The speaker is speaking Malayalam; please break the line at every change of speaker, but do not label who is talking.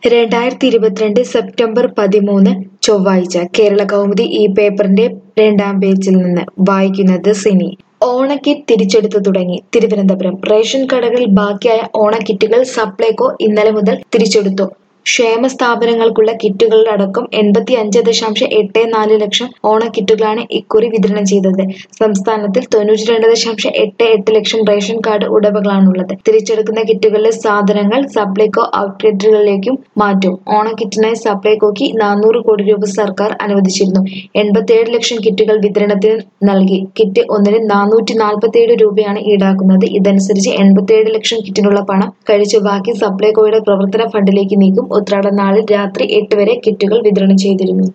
രണ്ടായിരത്തി ഇരുപത്തിരണ്ട് സെപ്റ്റംബർ പതിമൂന്ന് ചൊവ്വാഴ്ച കേരള കൗമുദി ഈ പേപ്പറിന്റെ രണ്ടാം പേജിൽ നിന്ന് വായിക്കുന്നത് സിനി ഓണക്കിറ്റ് തിരിച്ചെടുത്തു തുടങ്ങി തിരുവനന്തപുരം റേഷൻ കടകളിൽ ബാക്കിയായ ഓണക്കിറ്റുകൾ സപ്ലൈകോ ഇന്നലെ മുതൽ തിരിച്ചെടുത്തു ക്ഷേമ സ്ഥാപനങ്ങൾക്കുള്ള കിറ്റുകളിലടക്കം എൺപത്തി അഞ്ച് ദശാംശം എട്ട് നാല് ലക്ഷം ഓണക്കിറ്റുകളാണ് ഇക്കുറി വിതരണം ചെയ്തത് സംസ്ഥാനത്തിൽ തൊണ്ണൂറ്റി രണ്ട് ദശാംശം എട്ട് എട്ട് ലക്ഷം റേഷൻ കാർഡ് ഉടമകളാണുള്ളത് തിരിച്ചെടുക്കുന്ന കിറ്റുകളിലെ സാധനങ്ങൾ സപ്ലൈകോ ഔട്ട്ലെറ്റുകളിലേക്കും മാറ്റും ഓണക്കിറ്റിനായി സപ്ലൈകോയ്ക്ക് നാനൂറ് കോടി രൂപ സർക്കാർ അനുവദിച്ചിരുന്നു എൺപത്തിയേഴ് ലക്ഷം കിറ്റുകൾ വിതരണത്തിന് നൽകി കിറ്റ് ഒന്നിന് നാനൂറ്റി നാൽപ്പത്തിയേഴ് രൂപയാണ് ഈടാക്കുന്നത് ഇതനുസരിച്ച് എൺപത്തിയേഴ് ലക്ഷം കിറ്റിനുള്ള പണം കഴിച്ച് ബാക്കി സപ്ലൈകോയുടെ പ്രവർത്തന ഫണ്ടിലേക്ക് നീക്കും ഉത്രാട നാളിൽ രാത്രി എട്ട് വരെ കിറ്റുകൾ വിതരണം ചെയ്തിരുന്നു